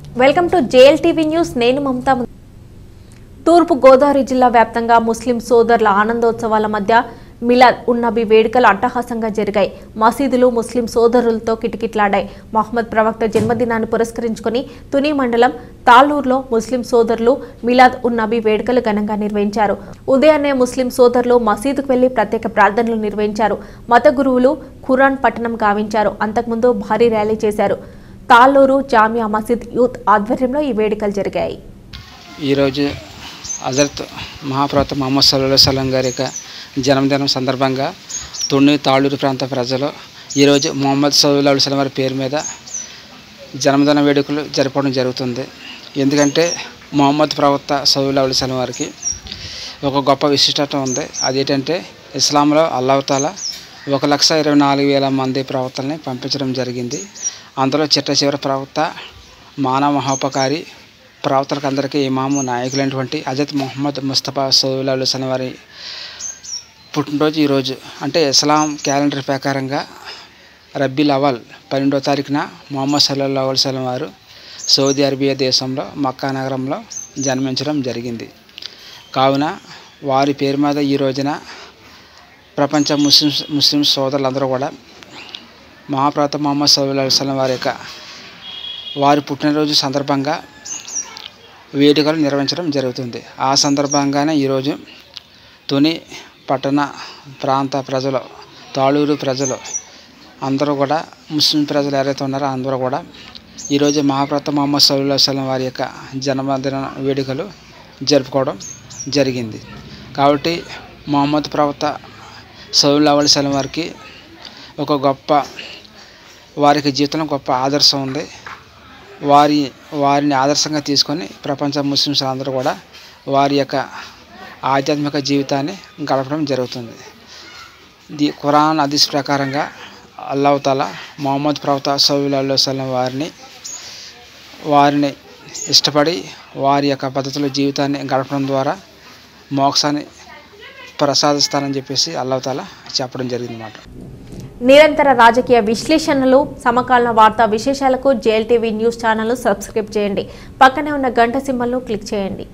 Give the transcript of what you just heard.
welcome to JLTV news నేను మమతా ము- తూర్పు గోదావరి జిల్లా వ్యాప్తంగా ముస్లిం సోదరుల ఆనందోత్సవాల మధ్య మిలాద్ ఉన్నబి వేడుకలు అట్టహాసంగా జరిగాయి మసీదులు ముస్లిం సోదరులతో కిటకిట్లాడాయి మహమ్మద్ ప్రవక్త జన్మదినాన్ని పురస్కరించుకొని తుని మండలం తాళ్ళూరులో ముస్లిం సోదరులు మిలాద్ ఉన్నబి వేడుకలు ఘనంగా నిర్వహించారు ఉదయాన్నే ముస్లిం సోదరులు మసీదుకు వెళ్లి ప్రత్యేక ప్రార్థనలు నిర్వహించారు మత గురువులు ఖురాన్ పఠనం గావించారు అంతకుముందు భారీ ర్యాలీ చేశారు తాళ్ళూరు జామియా మసీద్ యూత్ ఆధ్వర్యంలో ఈ వేడుకలు జరిగాయి ఈరోజు హజరత్ మహాప్రవక్త మహమ్మద్ సల్లా సలం గారి యొక్క జన్మదినం సందర్భంగా తొన్ని తాళూరు ప్రాంత ప్రజలు ఈరోజు మొహమ్మద్ సల్లా సలం వారి పేరు మీద జన్మదిన వేడుకలు జరపడం జరుగుతుంది ఎందుకంటే మొహమ్మద్ ప్రవక్త సల్లా సలం వారికి ఒక గొప్ప విశిష్టత ఉంది అదేంటంటే ఇస్లాంలో అల్లాహతాల ఒక లక్ష ఇరవై నాలుగు వేల మంది ప్రవక్తల్ని పంపించడం జరిగింది అందులో చిట్ట చివరి ప్రవక్త మానవ మహోపకారి ప్రవక్తలకు అందరికీ ఇమాము నాయకులైనటువంటి అజత్ మొహమ్మద్ ముస్తఫా సౌలా సలం వారి పుట్టినరోజు ఈరోజు అంటే ఇస్లాం క్యాలెండర్ ప్రకారంగా రబ్బీల్ అవల్ పన్నెండో తారీఖున మొహమ్మద్ సల్లల్లా సలం వారు సౌదీ అరేబియా దేశంలో మక్కా నగరంలో జన్మించడం జరిగింది కావున వారి పేరు మీద ఈ రోజున ప్రపంచ ముస్లిం ముస్లిం సోదరులందరూ కూడా మహాప్రవక్త మొహమ్మద్ సల్లా సలం వారి యొక్క వారి పుట్టినరోజు సందర్భంగా వేడుకలు నిర్వహించడం జరుగుతుంది ఆ సందర్భంగానే ఈరోజు తుని పట్టణ ప్రాంత ప్రజలు తాళూరు ప్రజలు అందరూ కూడా ముస్లిం ప్రజలు ఎవరైతే ఉన్నారో అందరూ కూడా ఈరోజు మహాప్రవక్త మొహమ్మద్ సల్లా సలం వారి యొక్క జన్మదిన వేడుకలు జరుపుకోవడం జరిగింది కాబట్టి మొహమ్మద్ ప్రవక్త సల్లా సలం వారికి ఒక గొప్ప వారికి జీవితంలో గొప్ప ఆదర్శం ఉంది వారి వారిని ఆదర్శంగా తీసుకొని ప్రపంచ ముస్లిమ్స్ అందరూ కూడా వారి యొక్క ఆధ్యాత్మిక జీవితాన్ని గడపడం జరుగుతుంది ది ఖురాన్ హదీస్ ప్రకారంగా అల్లాహతాల మొహమ్మద్ ప్రవక్త సల్లా సల్లం వారిని వారిని ఇష్టపడి వారి యొక్క పద్ధతిలో జీవితాన్ని గడపడం ద్వారా మోక్షాన్ని ప్రసాదిస్తానని చెప్పేసి అల్లాహతాల చెప్పడం జరిగింది అన్నమాట నిరంతర రాజకీయ విశ్లేషణలు సమకాలీన వార్తా విశేషాలకు జేఎల్టీవీ న్యూస్ ఛానల్ సబ్స్క్రైబ్ చేయండి పక్కనే ఉన్న గంట సింబల్ను క్లిక్ చేయండి